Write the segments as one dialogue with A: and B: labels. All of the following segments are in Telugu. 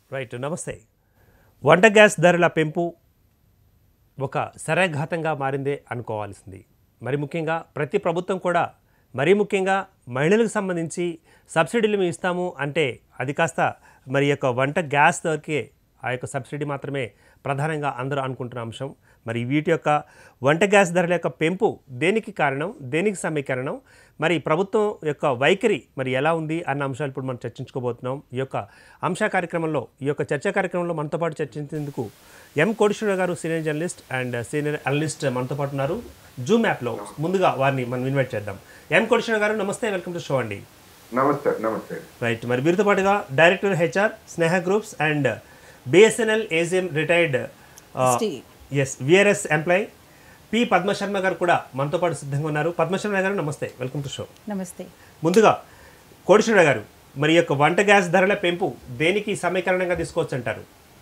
A: రైట్ నమస్తే వంట గ్యాస్ ధరల పెంపు ఒక శరాఘాతంగా మారిందే అనుకోవాల్సింది మరి ముఖ్యంగా ప్రతి ప్రభుత్వం కూడా మరీ ముఖ్యంగా మహిళలకు సంబంధించి సబ్సిడీలు మేము ఇస్తాము అంటే అది కాస్త మరి ఈ యొక్క వంట గ్యాస్ ధరకే ఆ యొక్క సబ్సిడీ మాత్రమే ప్రధానంగా అందరూ అనుకుంటున్న అంశం మరి వీటి యొక్క వంట గ్యాస్ ధరల యొక్క పెంపు దేనికి కారణం దేనికి సమీకరణం మరి ప్రభుత్వం యొక్క వైఖరి మరి ఎలా ఉంది అన్న అంశాలు ఇప్పుడు మనం చర్చించుకోబోతున్నాం ఈ యొక్క అంశ కార్యక్రమంలో ఈ యొక్క చర్చా కార్యక్రమంలో మనతో పాటు చర్చించేందుకు ఎం కోటేశ్వర గారు senior journalist and senior analyst మనతో పాటు ఉన్నారు జూమ్ యాప్లో ముందుగా వారిని మనం ఇన్వైట్ చేద్దాం ఎం కోటేశ్వర గారు నమస్తే వెల్కమ్ టు షో అండి
B: నమస్తే నమస్తే
A: రైట్ మరి వీరితో పాటుగా director HR Sneha groups and BSNL AGM retired S VRS employee P Padmasharma గారు కూడా మనతో పాటు సిద్ధంగా ఉన్నారు పద్మశర్మ గారు నమస్తే వెల్కమ్ టు షో
C: నమస్తే
A: ముందుగా కోటేశ్వర గారు మరి ఈ యొక్క వంట గ్యాస్ ధరల పెంపు దేనికి సమీకరణంగా తీసుకోవచ్చు అంటారు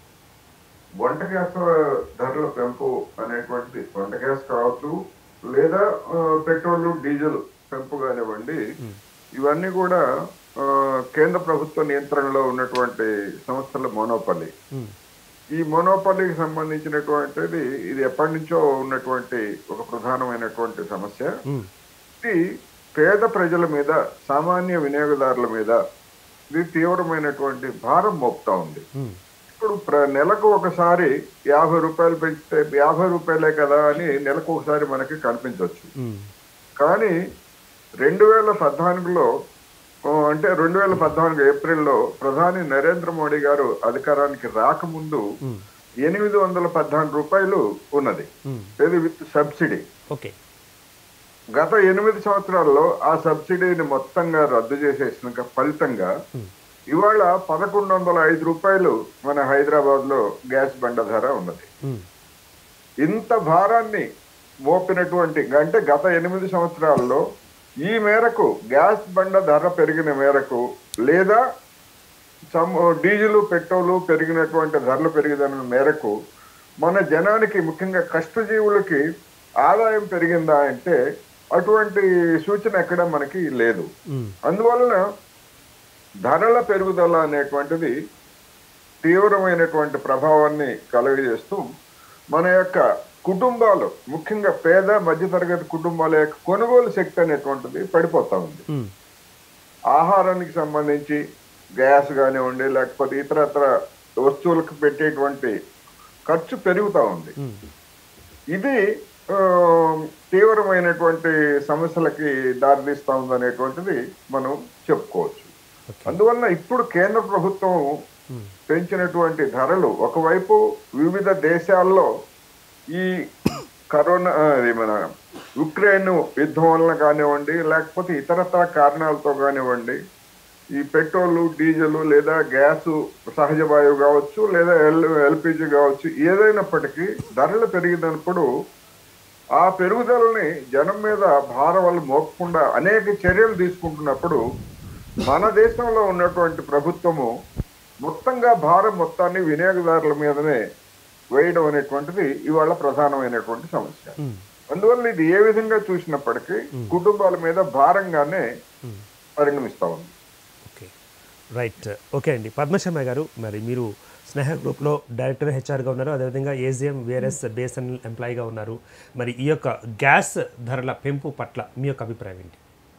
B: వంట గ్యాస్ ధరల పెంపు అనేటువంటిది వంట గ్యాస్ కావచ్చు లేదా ఆ, పెట్రోల్ డీజిల్ పెంపు కానివ్వండి ఇవన్నీ కూడా ఆ, కేంద్ర ప్రభుత్వ నియంత్రణలో ఉన్నటువంటి సంస్థల మోనోపల్లి ఈ మోనోపల్లికి సంబంధించినటువంటిది ఇది ఎప్పటి నుంచో ఉన్నటువంటి ఒక ప్రధానమైనటువంటి సమస్య ఇది పేద ప్రజల మీద సామాన్య వినియోగదారుల మీద ఇది తీవ్రమైనటువంటి భారం మోపుతా ఉంది ఇప్పుడు ప్ర- నెలకు ఒకసారి యాభై రూపాయలు పెంచితే యాభై రూపాయలే కదా అని నెలకు ఒకసారి మనకి కనిపించవచ్చు కానీ రెండు వేల పద్నాలుగులో ఆ, అంటే రెండు వేల పద్నాలుగు ఏప్రిల్లో ప్రధాని నరేంద్ర మోడీ గారు అధికారానికి రాకముందు ఎనిమిది వందల పద్నాలుగు రూపాయలు ఉన్నది ఇది విత్ సబ్సిడీ
A: ఓకే
B: గత ఎనిమిది సంవత్సరాల్లో ఆ సబ్సిడీని మొత్తంగా రద్దు చేసేసిన ఫలితంగా ఇవాళ పదకొండు వందల ఐదు రూపాయలు మన హైదరాబాద్ లో గ్యాస్ బండ ధర ఉన్నది ఇంత భారాన్ని మోపినటువంటి అంటే గత ఎనిమిది సంవత్సరాల్లో ఈ మేరకు గ్యాస్ బండ ధర పెరిగిన మేరకు లేదా సమ్- డీజిల్ పెట్రోలు పెరిగినటువంటి ధరలు పెరిగిన మేరకు మన జనానికి ముఖ్యంగా కష్టజీవులకి ఆదాయం పెరిగిందా అంటే అటువంటి సూచన ఎక్కడ మనకి లేదు అందువలన ధరల పెరుగుదల అనేటువంటిది తీవ్రమైనటువంటి ప్రభావాన్ని కలుగజేస్తూ మన యొక్క కుటుంబాలు ముఖ్యంగా పేద మధ్యతరగతి కుటుంబాల యొక్క కొనుగోలు శక్తి అనేటువంటిది పడిపోతా ఉంది ఆహారానికి సంబంధించి గ్యాస్ కానివ్వండి లేకపోతే ఇతరత్ర వస్తువులకు పెట్టేటువంటి ఖర్చు పెరుగుతా ఉంది ఇది ఆ, తీవ్రమైనటువంటి సమస్యలకి దారితీస్తా ఉందనేటువంటిది మనం చెప్పుకోవచ్చు అందువలన ఇప్పుడు కేంద్ర ప్రభుత్వం పెంచినటువంటి ధరలు ఒకవైపు వివిధ దేశాల్లో ఈ కరోనా ఆ, ఇది మన ఉక్రెయిన్ యుద్ధం వలన కానివ్వండి లేకపోతే ఇతరత్ర కారణాలతో కానివ్వండి ఈ పెట్రోల్ డీజిల్ లేదా గ్యాస్ సహజ వాయువు కావచ్చు లేదా ఎల్ ఎల్పిజి కావచ్చు ఏదైనప్పటికీ ధరలు పెరిగినప్పుడు ఆ పెరుగుదలని జనం మీద భారం వల్ల మోపకుండా అనేక చర్యలు తీసుకుంటున్నప్పుడు మన దేశంలో ఉన్నటువంటి ప్రభుత్వము మొత్తంగా భారం మొత్తాన్ని వినియోగదారుల మీదనే వేయడం అనేటువంటిది ఇవాళ ప్రధానమైనటువంటి సమస్య అందువల్ల ఇది ఏ విధంగా చూసినప్పటికీ కుటుంబాల మీద భారంగానే పరిగణిస్తా ఉంది
A: ఓకే రైట్ ఓకే అండి పద్మశర్మ గారు మరి మీరు స్నేహ గ్రూప్లో డైరెక్టర్ హెచ్ఆర్గా ఉన్నారు అదేవిధంగా ఏజిఎం విఆర్ఎస్ బిఎస్ఎన్ఎల్ ఎంప్లాయీగా ఉన్నారు మరి ఈ యొక్క గ్యాస్ ధరల పెంపు పట్ల మీ యొక్క అభిప్రాయం ఏంటి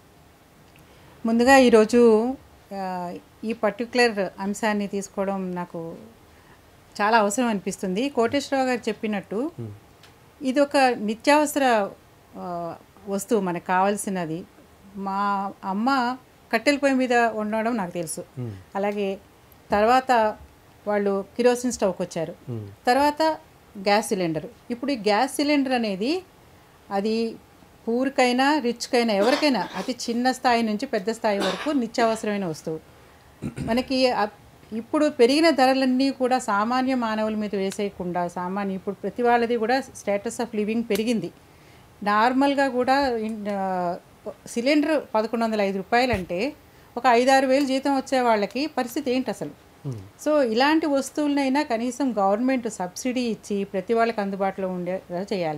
C: ముందుగా ఈరోజు ఆ, ఈ పర్టికులర్ అంశాన్ని తీసుకోవడం నాకు చాలా అవసరం అనిపిస్తుంది కోటేశ్వరరావు గారు చెప్పినట్టు ఇది ఒక నిత్యావసర ఆ, వస్తువు మనకు కావాల్సినది మా అమ్మ కట్టెల పొయ్యి మీద వండడం నాకు తెలుసు అలాగే తర్వాత వాళ్ళు కిరోసిన్ స్టవ్కి వచ్చారు తర్వాత గ్యాస్ సిలిండర్ ఇప్పుడు ఈ గ్యాస్ సిలిండర్ అనేది అది పూర్కైనా రిచ్కైనా ఎవరికైనా అతి చిన్న స్థాయి నుంచి పెద్ద స్థాయి వరకు నిత్యావసరమైన వస్తువు మనకి అ- ఇప్పుడు పెరిగిన ధరలన్నీ కూడా సామాన్య మానవుల మీద వేసేయకుండా సామాన్య ఇప్పుడు ప్రతి వాళ్ళది కూడా స్టేటస్ ఆఫ్ లివింగ్ పెరిగింది నార్మల్గా కూడా ఇన్- ఆ, సిలిండర్ పదకొండు వందల ఐదు రూపాయలు అంటే ఒక ఐదారు వేలు జీతం వచ్చే వాళ్ళకి పరిస్థితి ఏంటి అసలు సో ఇలాంటి వస్తువులనైనా కనీసం గవర్నమెంట్ సబ్సిడీ ఇచ్చి ప్రతి వాళ్ళకి అందుబాటులో ఉండేలా చేయాలి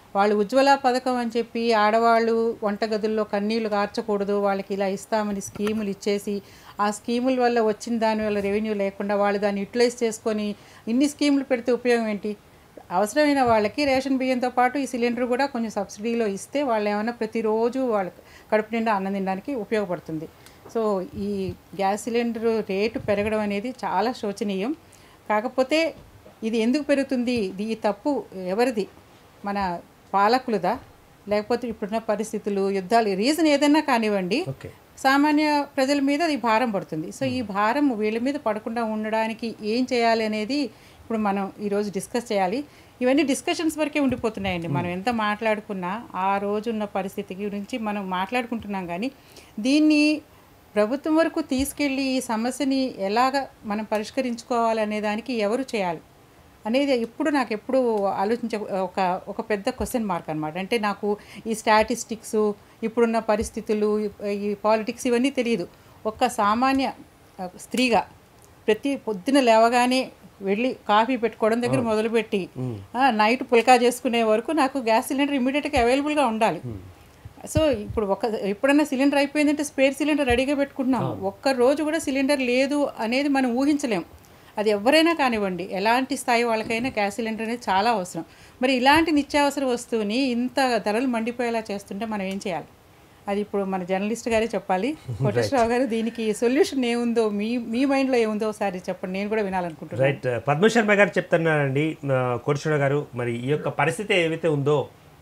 C: వాళ్ళు ఉజ్వల పథకం అని చెప్పి ఆడవాళ్ళు వంటగదుల్లో కన్నీళ్లు కార్చకూడదు వాళ్ళకి ఇలా ఇస్తామని స్కీములు ఇచ్చేసి ఆ స్కీముల వల్ల వచ్చిన దాని వల్ల రెవెన్యూ లేకుండా వాళ్ళు దాన్ని యూటిలైజ్ చేసుకొని ఇన్ని స్కీములు పెడితే ఉపయోగం ఏంటి అవసరమైన వాళ్ళకి రేషన్ బియ్యంతో పాటు ఈ సిలిండర్ కూడా కొంచెం సబ్సిడీలో ఇస్తే వాళ్ళు ఏమైనా ప్రతిరోజు వాళ్ళ కడుపు నిండా అన్నం తినడానికి ఉపయోగపడుతుంది సో ఈ గ్యాస్ సిలిండర్ రేటు పెరగడం అనేది చాలా శోచనీయం కాకపోతే ఇది ఎందుకు పెరుగుతుంది ఇది ఈ తప్పు ఎవరిది మన పాలకులదా లేకపోతే ఇప్పుడున్న పరిస్థితులు యుద్ధాలు రీజన్ ఏదైనా కానివ్వండి
A: ఓకే
C: సామాన్య ప్రజల మీద అది భారం పడుతుంది సో ఈ భారం వీళ్ళ మీద పడకుండా ఉండడానికి ఏం చేయాలి అనేది ఇప్పుడు మనం ఈరోజు డిస్కస్ చేయాలి ఇవన్నీ డిస్కషన్స్ వరకే ఉండిపోతున్నాయండి మనం ఎంత మాట్లాడుకున్నా ఆ రోజున్న పరిస్థితి గురించి మనం మాట్లాడుకుంటున్నాం కానీ దీన్ని ప్రభుత్వం వరకు తీసుకెళ్ళి ఈ సమస్యని ఎలాగ మనం పరిష్కరించుకోవాలనే దానికి ఎవరు చేయాలి అనేది ఇప్పుడు నాకు ఎప్పుడు ఆలోచించ ఒక ఒక పెద్ద క్వశ్చన్ మార్క్ అనమాట అంటే నాకు ఈ స్టాటిస్టిక్స్ ఇప్పుడున్న పరిస్థితులు ఈ పాలిటిక్స్ ఇవన్నీ తెలియదు ఒక సామాన్య ఆ, స్త్రీగా ప్రతి పొద్దున లేవగానే వెళ్ళి కాఫీ పెట్టుకోవడం దగ్గర మొదలుపెట్టి ఆ, నైట్ పుల్కా చేసుకునే వరకు నాకు గ్యాస్ సిలిండర్ ఇమీడియట్గా అవైలబుల్గా ఉండాలి సో ఇప్పుడు ఒక ఎప్పుడన్నా సిలిండర్ అయిపోయిందంటే స్పేర్ సిలిండర్ రెడీగా పెట్టుకుంటున్నాం ఒక్క రోజు కూడా సిలిండర్ లేదు అనేది మనం ఊహించలేం అది ఎవరైనా కానివ్వండి ఎలాంటి స్థాయి వాళ్ళకైనా గ్యాస్ సిలిండర్ అనేది చాలా అవసరం మరి ఇలాంటి నిత్యావసర వస్తువుని ఇంత ధరలు మండిపోయేలా చేస్తుంటే మనం ఏం చేయాలి అది ఇప్పుడు మన జర్నలిస్ట్ గారే చెప్పాలి కోటేశ్వరరావు గారు దీనికి సొల్యూషన్ ఏముందో మీ మీ మైండ్లో ఏముందో ఒకసారి చెప్పండి నేను కూడా వినాలనుకుంటున్నాను
A: రైట్ పద్మ శర్మ గారు చెప్తున్నారండి కోటేశ్వర గారు మరి ఈ యొక్క పరిస్థితి ఏవైతే ఉందో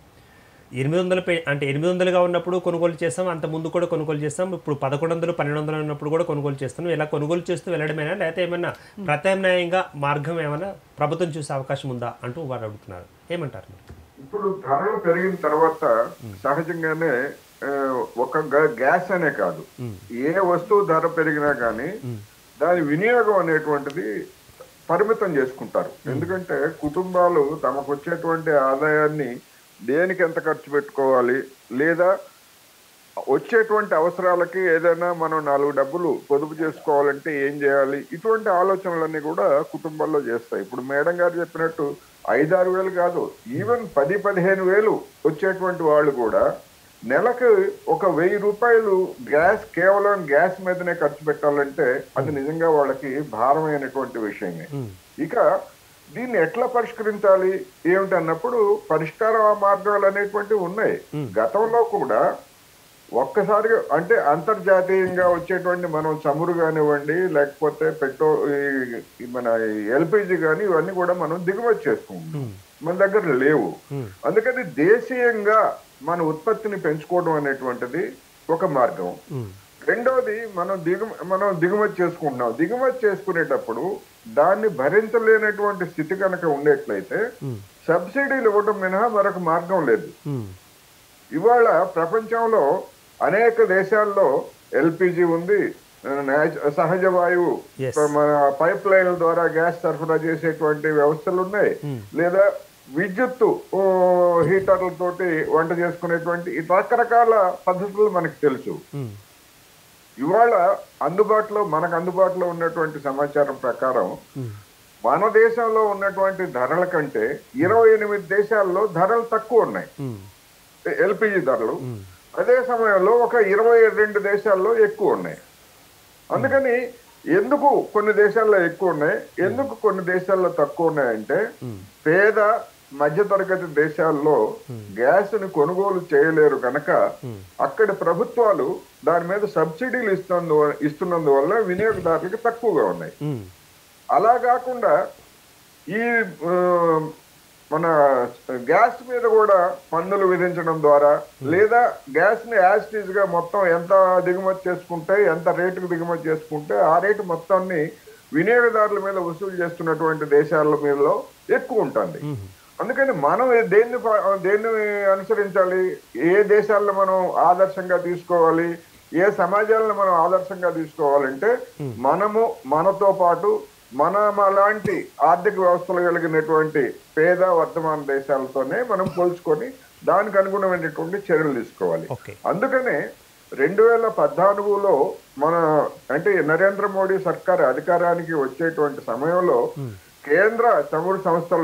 A: ఎనిమిది వందల పే అంటే ఎనిమిది వందలుగా ఉన్నప్పుడు కొనుగోలు చేస్తాం అంత ముందు కూడా కొనుగోలు చేస్తాం ఇప్పుడు పదకొండు వందలు పన్నెండు వందలు ఉన్నప్పుడు కూడా కొనుగోలు చేస్తున్నాం ఇలా కొనుగోలు చేస్తూ వెళ్ళడమేనా లేకపోతే ఏమన్నా ప్రత్యామ్నాయంగా మార్గం ఏమైనా ప్రభుత్వం చూసే అవకాశం ఉందా అంటూ వారు అడుగుతున్నారు ఏమంటారు మీరు
B: ఇప్పుడు ధరలు పెరిగిన తర్వాత సహజంగానే ఆ, ఒక గ- గ్యాస్ అనే కాదు ఏ వస్తువు ధర పెరిగినా కానీ దాని వినియోగం అనేటువంటిది పరిమితం చేసుకుంటారు ఎందుకంటే కుటుంబాలు తమకు వచ్చేటువంటి ఆదాయాన్ని దేనికి ఎంత ఖర్చు పెట్టుకోవాలి లేదా వచ్చేటువంటి అవసరాలకి ఏదైనా మనం నాలుగు డబ్బులు పొదుపు చేసుకోవాలంటే ఏం చేయాలి ఇటువంటి ఆలోచనలన్నీ కూడా కుటుంబాల్లో చేస్తాయి ఇప్పుడు మేడం గారు చెప్పినట్టు ఐదారు వేలు కాదు ఈవెన్ పది పదిహేను వేలు వచ్చేటువంటి వాళ్ళు కూడా నెలకు ఒక వెయ్యి రూపాయలు గ్యాస్ కేవలం గ్యాస్ మీదనే ఖర్చు పెట్టాలంటే అది నిజంగా వాళ్ళకి భారమైనటువంటి విషయమే ఇక దీన్ని ఎట్లా పరిష్కరించాలి ఏమిటి అన్నప్పుడు పరిష్కార మార్గాలు అనేటువంటివి ఉన్నాయి గతంలో కూడా ఒక్కసారిగా అంటే అంతర్జాతీయంగా వచ్చేటువంటి మనం చమురు కానివ్వండి లేకపోతే పెట్రో ఈ- ఈ మన ఎల్పిజి కానీ ఇవన్నీ కూడా మనం దిగుమతి చేసుకుంటాం మన దగ్గర లేవు అందుకని దేశీయంగా మన ఉత్పత్తిని పెంచుకోవడం అనేటువంటిది ఒక మార్గం రెండోది మనం దిగు మనం దిగుమతి చేసుకుంటున్నాం దిగుమతి చేసుకునేటప్పుడు దాన్ని భరించలేనటువంటి స్థితి కనుక ఉండేట్లయితే సబ్సిడీలు ఇవ్వడం మినహా మరొక మార్గం లేదు ఇవాళ ప్రపంచంలో అనేక దేశాల్లో ఎల్పిజి ఉంది నాచ- సహజ వాయువు
A: Yes.
B: మన పైప్ లైన్ల ద్వారా గ్యాస్ సరఫరా చేసేటువంటి వ్యవస్థలు ఉన్నాయి లేదా విద్యుత్తు ఓ, హీటర్లతోటి వంట చేసుకునేటువంటి ఈ రకరకాల పద్ధతులు మనకు తెలుసు ఇవాళ అందుబాటులో మనకు అందుబాటులో ఉన్నటువంటి సమాచారం ప్రకారం మన దేశంలో ఉన్నటువంటి ధరల కంటే ఇరవై ఎనిమిది దేశాల్లో ధరలు తక్కువ ఉన్నాయి ఎల్పిజి ధరలు అదే సమయంలో ఒక ఇరవై రెండు దేశాల్లో ఎక్కువ ఉన్నాయి అందుకని ఎందుకు కొన్ని దేశాల్లో ఎక్కువ ఉన్నాయి ఎందుకు కొన్ని దేశాల్లో తక్కువ ఉన్నాయంటే పేద మధ్యతరగతి దేశాల్లో గ్యాస్ ని కొనుగోలు చేయలేరు కనుక అక్కడి ప్రభుత్వాలు దాని మీద సబ్సిడీలు ఇస్తున్నందు ఇస్తున్నందువల్ల వినియోగదారులకి తక్కువగా ఉన్నాయి అలా కాకుండా ఈ ఆ, మన గ్యాస్ మీద కూడా పన్నులు విధించడం ద్వారా లేదా గ్యాస్ ని యాస్టీజ్ గా మొత్తం ఎంత దిగుమతి చేసుకుంటే ఎంత రేటుకు దిగుమతి చేసుకుంటే ఆ రేటు మొత్తాన్ని వినియోగదారుల మీద వసూలు చేస్తున్నటువంటి దేశాల మీదలో ఎక్కువ ఉంటుంది అందుకని మనం దేన్ని పా- దేన్ని అనుసరించాలి ఏ దేశాలను మనం ఆదర్శంగా తీసుకోవాలి ఏ సమాజాలను మనం ఆదర్శంగా తీసుకోవాలంటే మనము మనతో పాటు మన లాంటి ఆర్థిక వ్యవస్థలు కలిగినటువంటి పేద వర్తమాన దేశాలతోనే మనం పోల్చుకొని దానికి అనుగుణమైనటువంటి చర్యలు తీసుకోవాలి
A: ఓకే
B: అందుకనే రెండు వేల పద్నాలుగులో మన అంటే నరేంద్ర మోడీ సర్కార్ అధికారానికి వచ్చేటువంటి సమయంలో కేంద్ర చమురు సంస్థలు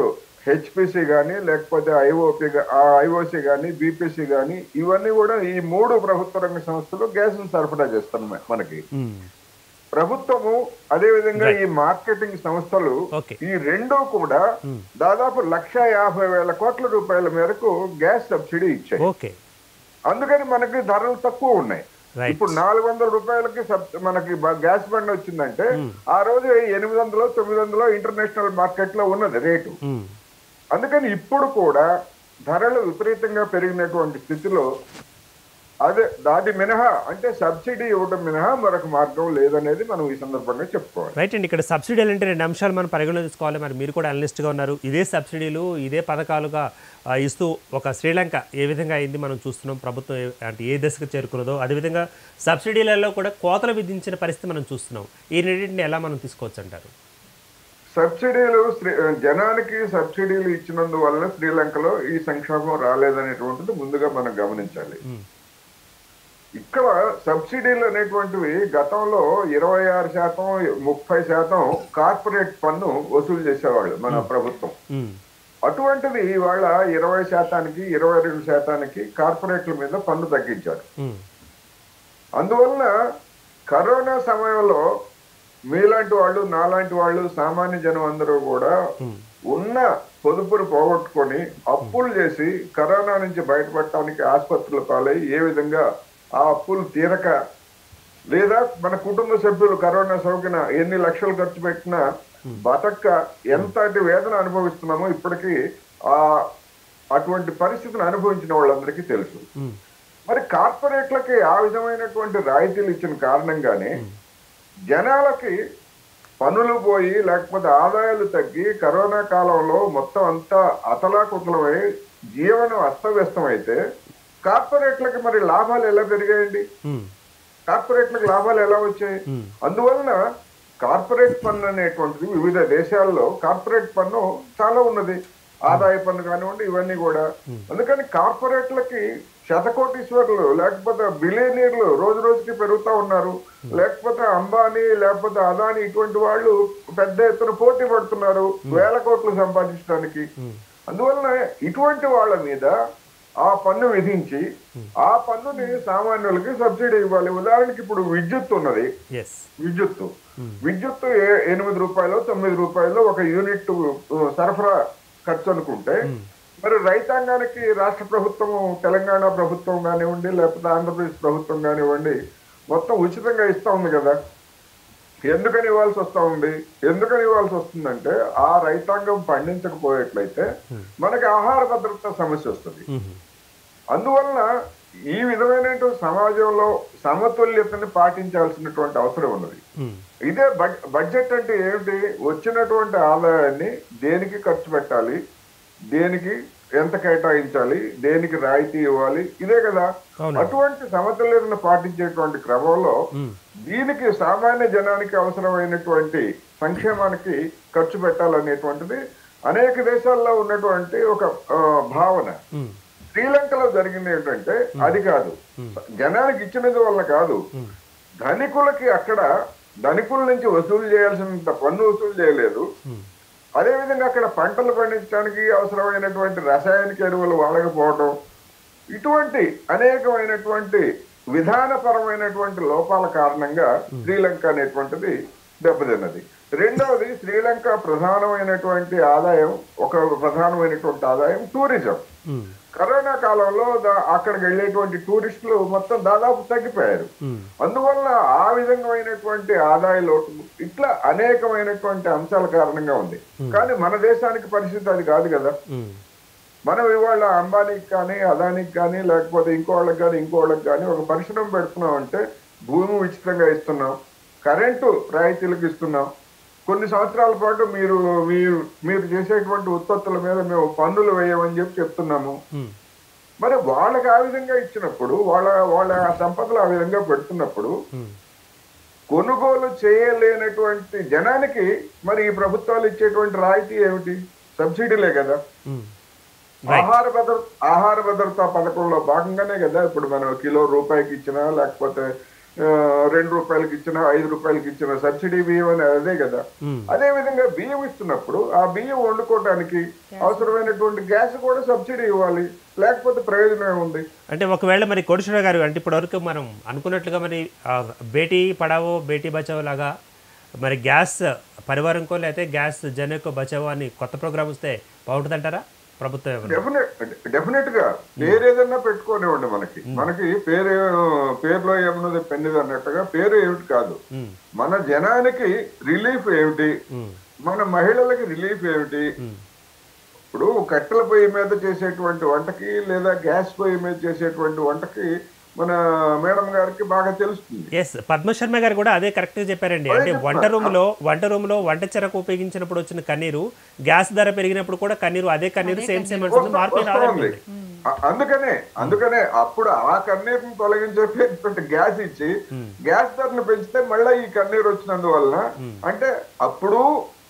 B: హెచ్పిసి కానీ లేకపోతే ఐఓపి ఐఓసి కానీ బీపీసీ కానీ ఇవన్నీ కూడా ఈ మూడు ప్రభుత్వ రంగ సంస్థలు గ్యాస్ సరఫరా చేస్తున్నాయి మనకి
A: మ్మ్.
B: ప్రభుత్వము అదే విధంగా ఈ మార్కెటింగ్ సంస్థలు
A: ఓకే
B: ఈ రెండు కూడా దాదాపు లక్ష యాభై వేల కోట్ల రూపాయల మేరకు గ్యాస్ సబ్సిడీ ఇచ్చాయి
A: ఓకే
B: అందుకని మనకి ధరలు తక్కువ ఉన్నాయి
A: రైట్
B: ఇప్పుడు నాలుగు వందల రూపాయలకి సబ్- మనకి బ- గ్యాస్ బండ్ వచ్చిందంటే ఆ రోజు ఎనిమిది వందలు తొమ్మిది వందలు ఇంటర్నేషనల్ మార్కెట్ లో ఉన్నది రేటు
A: మ్మ్.
B: అందుకని ఇప్పుడు కూడా ధరలు విపరీతంగా పెరిగినటువంటి స్థితిలో అదే దాటి మినహా అంటే సబ్సిడీ ఇవ్వడం మినహా మరొక మార్గం లేదనేది మనం ఈ సందర్భంగా చెప్పుకోవాలి
A: రైట్ అండి ఇక్కడ సబ్సిడీలు అంటే రెండు అంశాలు మనం పరిగణలో తీసుకోవాలి మరి మీరు కూడా అనలిస్ట్గా ఉన్నారు ఇదే సబ్సిడీలు ఇదే పథకాలుగా ఆ, ఇస్తూ ఒక శ్రీలంక ఏ విధంగా అయింది మనం చూస్తున్నాం ప్రభుత్వం ఏ- అంటే ఏ దశకు చేరుకున్నదో అదేవిధంగా సబ్సిడీలలో కూడా కోతలు విధించిన పరిస్థితి మనం చూస్తున్నాం ఈ రెండింటిని ఎలా మనం తీసుకోవచ్చు అంటారు
B: సబ్సిడీలు శ్రీ- జనానికి సబ్సిడీలు ఇచ్చినందువల్ల శ్రీలంకలో ఈ సంక్షోభం రాలేదనేటువంటిది ముందుగా మనం గమనించాలి ఇక్కడ సబ్సిడీలు అనేటువంటివి గతంలో ఇరవై ఆరు శాతం ముప్పై శాతం కార్పొరేట్ పన్ను వసూలు చేసేవాళ్ళు మన ప్రభుత్వం
A: మ్మ్.
B: అటువంటిది ఇవాళ ఇరవై శాతానికి ఇరవై రెండు శాతానికి కార్పొరేట్ల మీద పన్ను తగ్గించారు
A: మ్మ్.
B: అందువలన కరోనా సమయంలో మీలాంటి వాళ్ళు నాలాంటి వాళ్ళు సామాన్య జనం అందరూ కూడా ఉన్న పొదుపులు పోగొట్టుకొని అప్పులు చేసి కరోనా నుంచి బయటపడటానికి ఆసుపత్రుల పాలై ఏ విధంగా ఆ అప్పులు తీరక లేదా మన కుటుంబ సభ్యులు కరోనా సోకిన ఎన్ని లక్షలు ఖర్చు పెట్టినా బతక్క ఎంతటి వేదన అనుభవిస్తున్నామో ఇప్పటికీ ఆ అటువంటి పరిస్థితిని అనుభవించిన వాళ్ళందరికీ తెలుసు
A: మ్మ్.
B: మరి కార్పొరేట్లకి ఆ విధమైనటువంటి రాయితీలు ఇచ్చిన కారణంగానే జనాలకి పనులు పోయి లేకపోతే ఆదాయాలు తగ్గి కరోనా కాలంలో మొత్తం అంతా అతలాకుతలమై జీవనం అస్తవ్యస్తమైతే కార్పొరేట్లకి మరి లాభాలు ఎలా పెరిగాయండి
A: మ్మ్.
B: కార్పొరేట్లకు లాభాలు ఎలా వచ్చాయి
A: మ్మ్.
B: అందువలన కార్పొరేట్ పన్ను అనేటువంటిది వివిధ దేశాల్లో కార్పొరేట్ పన్ను చాలా ఉన్నది ఆదాయ పన్ను కానివ్వండి ఇవన్నీ కూడా అందుకని కార్పొరేట్లకి శతకోటీశ్వర్లు లేకపోతే బిలియనీర్లు రోజు రోజుకి పెరుగుతా ఉన్నారు లేకపోతే అంబానీ లేకపోతే అదాని ఇటువంటి వాళ్ళు పెద్ద ఎత్తున పోటీ పడుతున్నారు వేల కోట్లు సంపాదించడానికి అందువలన ఇటువంటి వాళ్ళ మీద ఆ పన్ను విధించి ఆ పన్నుని సామాన్యులకి సబ్సిడీ ఇవ్వాలి ఉదాహరణకి ఇప్పుడు విద్యుత్ ఉన్నది
A: ఎస్
B: విద్యుత్తు విద్యుత్తు ఏ- ఎనిమిది రూపాయలు తొమ్మిది రూపాయలు ఒక యూనిట్ ఉ, సరఫరా ఖర్చు అనుకుంటే మరి రైతాంగానికి రాష్ట్ర ప్రభుత్వం తెలంగాణ ప్రభుత్వం కానివ్వండి లేకపోతే ఆంధ్రప్రదేశ్ ప్రభుత్వం కానివ్వండి మొత్తం ఉచితంగా ఇస్తా ఉంది కదా ఎందుకని ఇవ్వాల్సి వస్తా ఉంది ఎందుకని ఇవ్వాల్సి వస్తుందంటే ఆ రైతాంగం పండించకపోయేట్లయితే మనకి ఆహార భద్రత సమస్య వస్తుంది
A: మ్మ్.
B: అందువలన ఈ విధమైనటువంటి సమాజంలో సమతుల్యతని పాటించాల్సినటువంటి అవసరం ఉన్నది
A: మ్మ్.
B: ఇదే బడ్- బడ్జెట్ అంటే ఏమిటి వచ్చినటువంటి ఆదాయాన్ని దేనికి ఖర్చు పెట్టాలి దేనికి ఎంత కేటాయించాలి దేనికి రాయితీ ఇవ్వాలి ఇదే కదా
A: అవును.
B: అటువంటి సమతుల్యతను పాటించేటువంటి క్రమంలో
A: మ్మ్.
B: దీనికి సామాన్య జనానికి అవసరమైనటువంటి సంక్షేమానికి ఖర్చు పెట్టాలనేటువంటిది అనేక దేశాల్లో ఉన్నటువంటి ఒక ఆ, భావన
A: మ్మ్.
B: శ్రీలంకలో జరిగింది ఏంటంటే అది కాదు జనానికి ఇచ్చినది వల్ల కాదు ధనికులకి అక్కడ ధనికుల నుంచి వసూలు చేయాల్సినంత పన్ను వసూలు చేయలేదు
A: మ్మ్.
B: అదేవిధంగా అక్కడ పంటలు పండించడానికి అవసరమైనటువంటి రసాయనిక ఎరువులు వాడకపోవడం ఇటువంటి అనేకమైనటువంటి విధానపరమైనటువంటి లోపాల కారణంగా శ్రీలంక అనేటువంటిది దెబ్బతిన్నది రెండవది శ్రీలంక ప్రధానమైనటువంటి ఆదాయం ఒక ప్రధానమైనటువంటి ఆదాయం టూరిజం
A: మ్మ్.
B: కరోనా కాలంలో దా- అక్కడికి వెళ్ళేటువంటి టూరిస్టులు మొత్తం దాదాపు తగ్గిపోయారు
A: మ్మ్.
B: అందువల్ల ఆ విధమైనటువంటి ఆదాయ లోటు ఇట్లా అనేకమైనటువంటి అంశాల కారణంగా ఉంది కానీ మన దేశానికి పరిస్థితి అది కాదు కదా
A: మ్మ్.
B: మనం ఇవాళ అంబానీకి కానీ అదానికి కానీ లేకపోతే ఇంకో వాళ్ళకి కానీ ఇంకో వాళ్ళకి కానీ ఒక పరిశ్రమ పెడుతున్నాం అంటే భూమి ఉచితంగా ఇస్తున్నాం కరెంటు రాయితీలకు ఇస్తున్నాం కొన్ని సంవత్సరాల పాటు మీరు మీరు మీరు చేసేటువంటి ఉత్పత్తుల మీద మేము పన్నులు వేయమని చెప్పి చెప్తున్నాము
A: మ్మ్.
B: మరి వాళ్ళకి ఆ విధంగా ఇచ్చినప్పుడు వాళ్ళ వాళ్ళ సంపదలు ఆ విధంగా పెడుతున్నప్పుడు
A: మ్మ్.
B: కొనుగోలు చేయలేనటువంటి జనానికి మరి ఈ ప్రభుత్వాలు ఇచ్చేటువంటి రాయితీ ఏమిటి సబ్సిడీలే కదా
A: మ్మ్.
B: ఆహార భద్రత ఆహార భద్రతా పథకంలో భాగంగానే కదా ఇప్పుడు మనం కిలో రూపాయికి ఇచ్చినా లేకపోతే ఆ, రెండు రూపాయలకి ఇచ్చిన ఐదు రూపాయలకి ఇచ్చిన సబ్సిడీ బియ్యం అని అదే కదా అదే విధంగా బియ్యం ఇస్తున్నప్పుడు ఆ బియ్యం వండుకోవడానికి అవసరమైనటువంటి గ్యాస్ కూడా సబ్సిడీ ఇవ్వాలి లేకపోతే ప్రయోజనం ఏముంది
A: అంటే ఒకవేళ మరి కోటేశ్వర గారు అంటే ఇప్పటివరకు మనం అనుకున్నట్లుగా మరి ఆ, బేటీ పడావో బేటీ బచావో లాగా మరి గ్యాస్ పరివారంకో లేకపోతే గ్యాస్ జనకో బచావో అని కొత్త ప్రోగ్రామ్ వస్తే బాగుంటుందంటారా ప్రభుత్వం ఏమన్నా?
B: డెఫినెట్ డెఫినెట్ గా పేరు ఏదన్నా పెట్టుకోనివ్వండి మనకి మనకి పేరు పేరులో ఏమన్నది పెన్నది అన్నట్టుగా పేరు ఏమిటి కాదు
A: ఉమ్,
B: మన జనానికి రిలీఫ్ ఏమిటి
A: ఉమ్,
B: మన మహిళలకి రిలీఫ్ ఏమిటి
A: ఉమ్,
B: ఇప్పుడు కట్టెల పొయ్యి మీద చేసేటువంటి వంటకి లేదా గ్యాస్ పొయ్యి మీద చేసేటువంటి వంటకి మన మేడం గారికి బాగా తెలుస్తుంది
A: ఎస్ పద్మ శర్మ గారు కూడా అదే కరెక్ట్గా చెప్పారండి అంటే వంట రూమ్లో వంట రూమ్లో వంట చెరకు ఉపయోగించినప్పుడు వచ్చిన కన్నీరు గ్యాస్ ధర పెరిగినప్పుడు కూడా కన్నీరు అదే కన్నీరు సేమ్ సేమ్ అంటుంది మార్పు ఏం
B: వస్తా ఉంది
A: రాదండి
B: అ- అందుకనే అందుకనే అప్పుడు ఆ కన్నీరుని తొలగించేటువంటి గ్యాస్ ఇచ్చి గ్యాస్ ధరను పెంచితే మళ్ళీ ఈ కన్నీరు వచ్చినందువలన అంటే అప్పుడు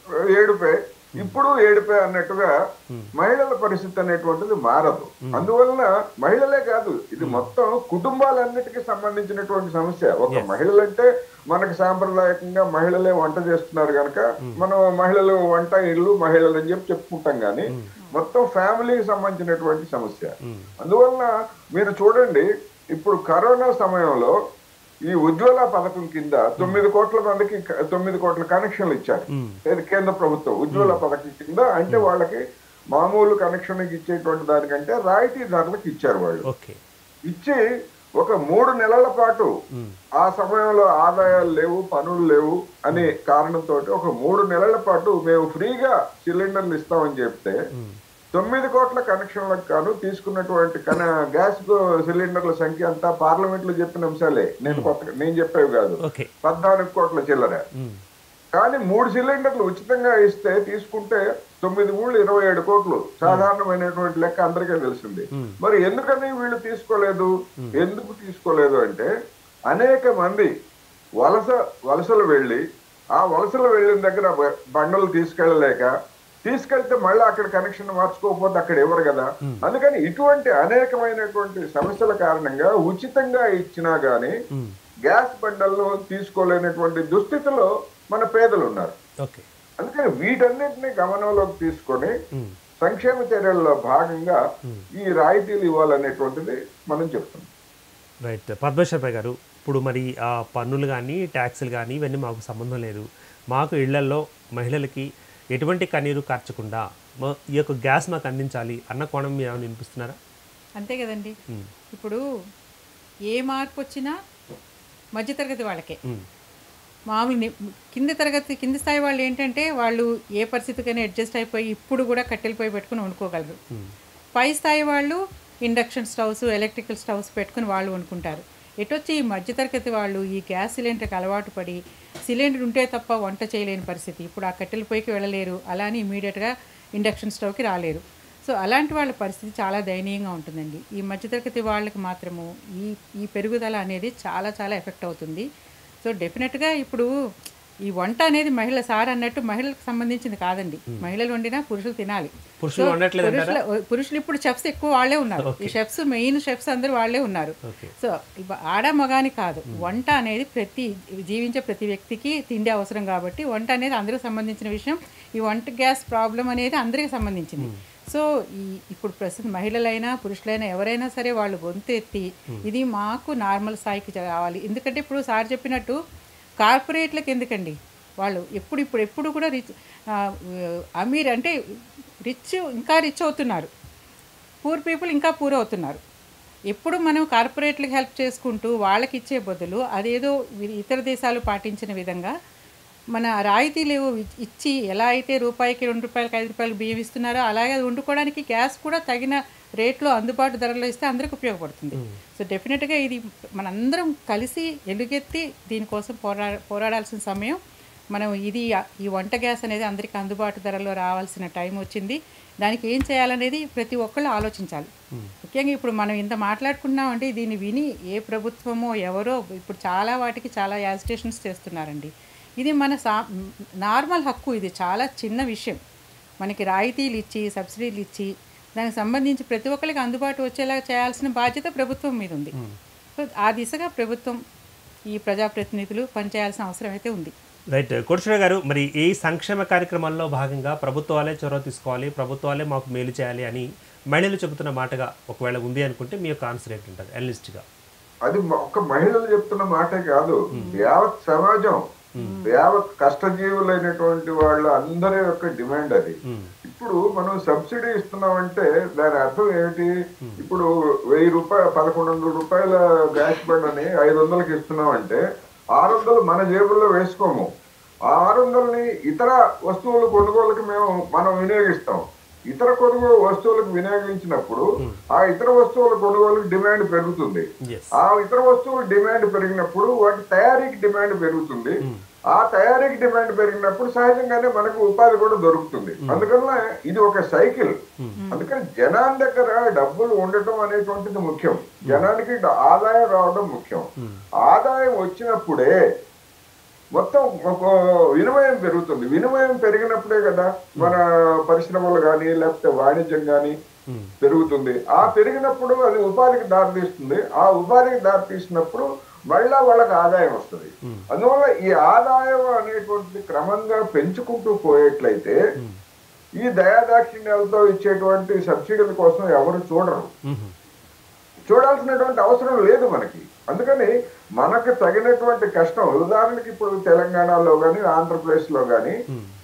B: ఏడుపే ఇప్పుడు ఏడుపే అన్నట్టుగా మహిళల పరిస్థితి అనేటువంటిది మారదు అందువలన మహిళలే కాదు ఇది మొత్తం కుటుంబాలన్నిటికీ సంబంధించినటువంటి సమస్య ఒక మహిళలంటే మనకి సాంప్రదాయకంగా మహిళలే వంట చేస్తున్నారు కనుక మనం మహిళలు వంట ఇల్లు మహిళలు అని చెప్పి చెప్పుకుంటాం కానీ మొత్తం ఫ్యామిలీకి సంబంధించినటువంటి సమస్య అందువలన మీరు చూడండి ఇప్పుడు కరోనా సమయంలో ఈ ఉజ్వల పథకం కింద తొమ్మిది కోట్ల మందికి క- తొమ్మిది కోట్ల కనెక్షన్లు ఇచ్చారు ఏది కేంద్ర ప్రభుత్వం ఉజ్వల పథకం కింద అంటే వాళ్ళకి మామూలు కనెక్షన్ ఇచ్చేటువంటి దానికంటే రాయితీ ధరలకు ఇచ్చారు వాళ్ళు
A: ఓకే
B: ఇచ్చి ఒక మూడు నెలల పాటు ఆ సమయంలో ఆదాయాలు లేవు పనులు లేవు అనే కారణంతో ఒక మూడు నెలల పాటు మేము ఫ్రీగా సిలిండర్లు ఇస్తామని చెప్తే తొమ్మిది కోట్ల కనెక్షన్లకు గాను తీసుకున్నటువంటి కన గ్యాస్ సిలిండర్ల సంఖ్య అంతా పార్లమెంట్ లో చెప్పిన అంశాలే నేను కొత్తగా నేను చెప్పేవి కాదు
A: ఓకే
B: పద్నాలుగు కోట్ల చిల్లర
A: ఉమ్,
B: కానీ మూడు సిలిండర్లు ఉచితంగా ఇస్తే తీసుకుంటే తొమ్మిది మూడు ఇరవై ఏడు కోట్లు సాధారణమైనటువంటి లెక్క అందరికీ తెలిసింది మరి ఎందుకని వీళ్ళు తీసుకోలేదు ఎందుకు తీసుకోలేదు అంటే అనేక మంది వలస వలసలు వెళ్ళి ఆ వలసలు వెళ్ళిన దగ్గర బ- బండలు తీసుకెళ్ళలేక తీసుకెళ్తే మళ్ళీ అక్కడ కనెక్షన్ మార్చుకోకపోతే అక్కడ ఇవ్వరు కదా అందుకని ఇటువంటి అనేకమైనటువంటి సమస్యల కారణంగా ఉచితంగా ఇచ్చినా గానీ గ్యాస్ బండలను తీసుకోలేనటువంటి దుస్థితిలో మన పేదలు ఉన్నారు
A: ఓకే
B: అందుకని వీటన్నిటిని గమనంలోకి తీసుకొని సంక్షేమ చర్యల్లో భాగంగా ఈ రాయితీలు ఇవ్వాలనేటువంటిది మనం చెప్తున్నాం
A: రైట్ పద్మశర్మ గారు ఇప్పుడు మరి ఆ పన్నులు కానీ ట్యాక్సులు కానీ ఇవన్నీ మాకు సంబంధం లేదు మాకు ఇళ్లల్లో మహిళలకి ఎటువంటి కన్నీరు కార్చకుండా మా- ఈ యొక్క గ్యాస్ మాకు అందించాలి అన్న కోణం మీరు ఏమైనా వినిపిస్తున్నారా
C: అంతే కదండి ఇప్పుడు ఏ మార్పు వచ్చినా మధ్యతరగతి వాళ్ళకే
A: ఉమ్,
C: మామూలు ని- కింది తరగతి కింది స్థాయి వాళ్ళు ఏంటంటే వాళ్ళు ఏ పరిస్థితికైనా అడ్జస్ట్ అయిపోయి ఇప్పుడు కూడా కట్టెలు పోయి పెట్టుకుని వండుకోగలరు పై స్థాయి వాళ్ళు ఇండక్షన్ స్టవ్స్ ఎలక్ట్రికల్ స్టవ్స్ పెట్టుకుని వాళ్ళు వండుకుంటారు ఎటొచ్చి ఈ మధ్యతరగతి వాళ్ళు ఈ గ్యాస్ సిలిండర్కి అలవాటు పడి సిలిండర్ ఉంటే తప్ప వంట చేయలేని పరిస్థితి ఇప్పుడు ఆ కట్టెల పొయ్యికి వెళ్ళలేరు అలా అని ఇమీడియట్గా ఇండక్షన్ స్టవ్కి రాలేరు సో అలాంటి వాళ్ళ పరిస్థితి చాలా దయనీయంగా ఉంటుందండి ఈ మధ్యతరగతి వాళ్ళకి మాత్రము ఈ ఈ పెరుగుదల అనేది చాలా చాలా ఎఫెక్ట్ అవుతుంది సో డెఫినెట్గా ఇప్పుడు ఈ వంట అనేది మహిళ సార్ అన్నట్టు మహిళలకు సంబంధించింది కాదండి మహిళలు వండినా పురుషులు తినాలి
A: పురుషులు వండట్లేదు
C: పురుషుల పురుషులు ఇప్పుడు చెఫ్స్ ఎక్కువ వాళ్ళే ఉన్నారు ఈ షెఫ్స్ మెయిన్ షెఫ్స్ అందరూ వాళ్ళే ఉన్నారు
A: ఓకే
C: సో ఇవ- ఆడ మగాని కాదు వంట అనేది ప్రతి జీవించే ప్రతి వ్యక్తికి తిండి అవసరం కాబట్టి వంట అనేది అందరికి సంబంధించిన విషయం ఈ వంట గ్యాస్ ప్రాబ్లం అనేది అందరికి సంబంధించింది సో ఈ ఇప్పుడు ప్రస్తుతం మహిళలైనా పురుషులైనా ఎవరైనా సరే వాళ్ళు గొంతు ఎత్తి ఇది మాకు నార్మల్ స్థాయికి రావాలి ఎందుకంటే ఇప్పుడు సార్ చెప్పినట్టు కార్పొరేట్లకు ఎందుకండి వాళ్ళు ఎప్పుడు ఇప్పుడు ఎప్పుడు కూడా రిచ్ ఆ, అమీర్ అంటే రిచ్ ఇంకా రిచ్ అవుతున్నారు పూర్ పీపుల్ ఇంకా పూర్ అవుతున్నారు ఎప్పుడు మనం కార్పొరేట్లకు హెల్ప్ చేసుకుంటూ వాళ్ళకి ఇచ్చే బదులు అదేదో వి- ఇతర దేశాలు పాటించిన విధంగా మన రాయితీలు ఇ- ఇచ్చి ఎలా అయితే రూపాయికి రెండు రూపాయలకి ఐదు రూపాయలు బియ్యం ఇస్తున్నారో అలాగే అది వండుకోవడానికి గ్యాస్ కూడా తగిన రేట్లో అందుబాటు ధరలో ఇస్తే అందరికి ఉపయోగపడుతుంది సో డెఫినెట్గా ఇది మనందరం కలిసి ఎలుగెత్తి దీనికోసం పోరా పోరాడాల్సిన సమయం మనం ఇది ఈ వంట గ్యాస్ అనేది అందరికీ అందుబాటు ధరలో రావాల్సిన టైం వచ్చింది దానికి ఏం చేయాలనేది ప్రతి ఒక్కళ్ళు ఆలోచించాలి ముఖ్యంగా ఇప్పుడు మనం ఇంత మాట్లాడుకున్నామంటే దీన్ని విని ఏ ప్రభుత్వమో ఎవరో ఇప్పుడు చాలా వాటికి చాలా యాజిటేషన్స్ చేస్తున్నారండి ఇది మన సా నార్మల్ హక్కు ఇది చాలా చిన్న విషయం మనకి రాయితీలు ఇచ్చి సబ్సిడీలు ఇచ్చి దానికి సంబంధించి ప్రతి ఒక్కరికి అందుబాటు వచ్చేలా చేయాల్సిన బాధ్యత ప్రభుత్వం మీద ఉంది సో ఆ దిశగా ప్రభుత్వం ఈ ప్రజాప్రతినిధులు పనిచేయాల్సిన అవసరం అయితే ఉంది
A: రైట్ కోటేశ్వర గారు మరి ఈ సంక్షేమ కార్యక్రమాల్లో భాగంగా ప్రభుత్వాలే చొరవ తీసుకోవాలి ప్రభుత్వాలే మాకు మేలు చేయాలి అని మహిళలు చెబుతున్న మాటగా ఒకవేళ ఉంది అనుకుంటే మీ యొక్క ఆన్సర్ ఏంటంటారు అనలిస్ట్గా
B: అది మ- ఒక్క మహిళలు చెప్తున్న మాటే కాదు యావత్ సమాజం యావత్ కష్టజీవులైనటువంటి వాళ్ళ అందరి యొక్క డిమాండ్ అది ఇప్పుడు మనం సబ్సిడీ ఇస్తున్నామంటే దాని అర్థం ఏమిటి ఇప్పుడు వెయ్యి రూపాయలు పదకొండు వందల రూపాయల గ్యాస్ బండ్ అని ఐదు వందలకి ఇస్తున్నామంటే ఆరు వందలు మన జేబుల్లో వేసుకోము ఆ ఆరు వందలని ఇతర వస్తువుల కొనుగోలుకి మేము మనం వినియోగిస్తాం ఇతర కొనుగోలు వస్తువులకు వినియోగించినప్పుడు ఆ ఇతర వస్తువుల కొనుగోలుకి డిమాండ్ పెరుగుతుంది
A: ఎస్
B: ఆ ఇతర వస్తువుల డిమాండ్ పెరిగినప్పుడు వాటి తయారీకి డిమాండ్ పెరుగుతుంది ఆ తయారీకి డిమాండ్ పెరిగినప్పుడు సహజంగానే మనకు ఉపాధి కూడా దొరుకుతుంది అందుకల్ల ఇది ఒక సైకిల్ అందుకని జనాన్ని దగ్గర డబ్బులు ఉండటం అనేటువంటిది ముఖ్యం జనానికి డ- ఆదాయం రావడం ముఖ్యం ఆదాయం వచ్చినప్పుడే మొత్తం ఒక వినిమయం పెరుగుతుంది వినిమయం పెరిగినప్పుడే కదా మన పరిశ్రమలు కానీ లేకపోతే వాణిజ్యం కానీ పెరుగుతుంది ఆ పెరిగినప్పుడు అది ఉపాధికి దారితీస్తుంది ఆ ఉపాధికి దారితీసినప్పుడు మళ్ళా వాళ్ళకి ఆదాయం వస్తుంది అందువల్ల ఈ ఆదాయం అనేటువంటిది క్రమంగా పెంచుకుంటూ పోయేట్లయితే ఈ దయాదాక్షిణ్యాలతో ఇచ్చేటువంటి సబ్సిడీల కోసం ఎవరు చూడరు చూడాల్సినటువంటి అవసరం లేదు మనకి అందుకని మనకు తగినటువంటి కష్టం ఉదాహరణకి ఇప్పుడు తెలంగాణలో కానీ ఆంధ్రప్రదేశ్ లో కానీ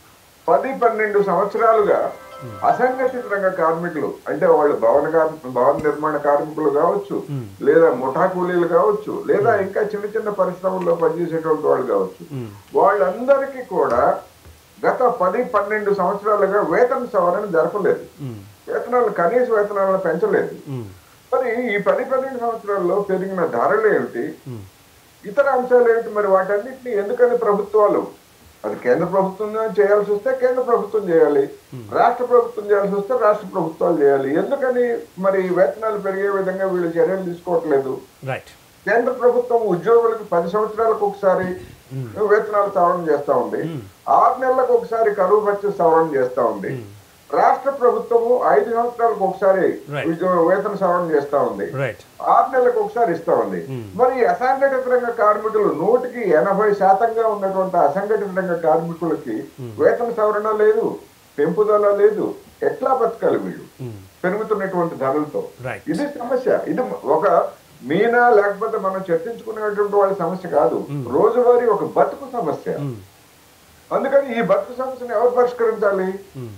B: పది పన్నెండు సంవత్సరాలుగా అసంఘటిత రంగ కార్మికులు అంటే వాళ్ళు భవన కార్మి- భవన నిర్మాణ కార్మికులు కావచ్చు లేదా ముఠా కూలీలు కావచ్చు లేదా ఇంకా చిన్న చిన్న పరిశ్రమల్లో పనిచేసేటువంటి వాళ్ళు కావచ్చు వాళ్ళందరికీ కూడా గత పది పన్నెండు సంవత్సరాలుగా వేతన సవరణ జరపలేదు వేతనాలు కనీస వేతనాలను పెంచలేదు మరి ఈ పది పన్నెండు సంవత్సరాల్లో పెరిగిన ధరలు ఏమిటి ఇతర అంశాలు ఏమిటి మరి వాటన్నిటిని ఎందుకని ప్రభుత్వాలు అది కేంద్ర ప్రభుత్వం చేయాల్సి వస్తే కేంద్ర ప్రభుత్వం చేయాలి రాష్ట్ర ప్రభుత్వం చేయాల్సి వస్తే రాష్ట్ర ప్రభుత్వాలు చేయాలి ఎందుకని మరి వేతనాలు పెరిగే విధంగా వీళ్ళు చర్యలు తీసుకోవట్లేదు
A: రైట్
B: కేంద్ర ప్రభుత్వం ఉద్యోగులకు పది సంవత్సరాలకు ఒకసారి వేతనాలు సవరణ చేస్తా ఉంది ఆరు నెలలకు ఒకసారి కరువు భత్య సవరణ చేస్తా ఉంది రాష్ట్ర ప్రభుత్వము ఐదు సంవత్సరాలకు ఒకసారి
A: Right.
B: ఉద్యోగ వేతన సవరణ చేస్తా ఉంది
A: రైట్
B: ఆరు నెలలకు ఒకసారి ఇస్తా ఉంది మరి ఈ అసంఘటిత రంగ కార్మికులు నూటికి ఎనభై శాతంగా ఉన్నటువంటి అసంఘటిత రంగ కార్మికులకి వేతన సవరణ లేదు పెంపుదల లేదు ఎట్లా బతకాలి వీళ్ళు పెరుగుతున్నటువంటి ధరలతో
A: Right.
B: ఇది సమస్య ఇది ఒక మీనా లేకపోతే మనం చర్చించుకునేటువంటి వాళ్ళ సమస్య కాదు రోజువారీ ఒక బతుకు సమస్య అందుకని ఈ బతుకు సమస్యను ఎవరు పరిష్కరించాలి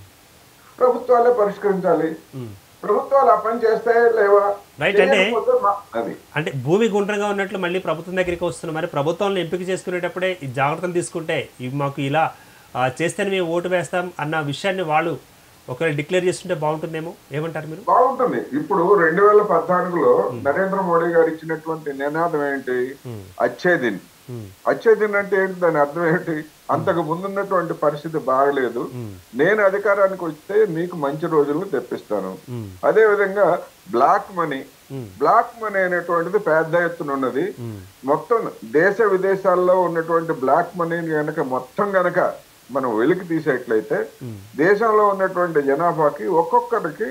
B: ప్రభుత్వాలే పరిష్కరించాలి ప్రభుత్వాలు ఆ పని చేస్తాయా లేవా
A: Right, అంటే-
B: చేయకపోతే మా- అది
A: అంటే భూమి గుండ్రంగా ఉన్నట్లు మళ్ళీ ప్రభుత్వం దగ్గరికి వస్తున్న మరి ప్రభుత్వాలను ఎంపిక చేసుకునేటప్పుడే ఈ జాగ్రత్తలు తీసుకుంటే ఇవి మాకు ఇలా ఆ, చేస్తేనే మేము ఓటు వేస్తాం అన్న విషయాన్ని వాళ్ళు ఒకవేళ డిక్లేర్ చేస్తుంటే బాగుంటుందేమో ఏమంటారు మీరు
B: బాగుంటుంది ఇప్పుడు రెండు వేల పద్నాలుగులో నరేంద్ర మోడీ గారు ఇచ్చినటువంటి నినాదం ఏంటి అచ్చే దిన్ అచ్చే దిన్ అంటే ఏంటి దాని అర్థం ఏంటి అంతకు ముందున్నటువంటి పరిస్థితి బాగలేదు నేను అధికారానికి వస్తే మీకు మంచి రోజులు తెప్పిస్తాను అదే విధంగా బ్లాక్ మనీ బ్లాక్ మనీ అనేటువంటిది పెద్ద ఎత్తున ఉన్నది మొత్తం దేశ విదేశాల్లో ఉన్నటువంటి బ్లాక్ మనీని గనక మొత్తం గనక మనం వెలికి తీసేట్లయితే దేశంలో ఉన్నటువంటి జనాభాకి ఒక్కొక్కరికి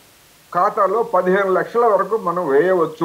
B: ఖాతాలో పదిహేను లక్షల వరకు మనం వేయవచ్చు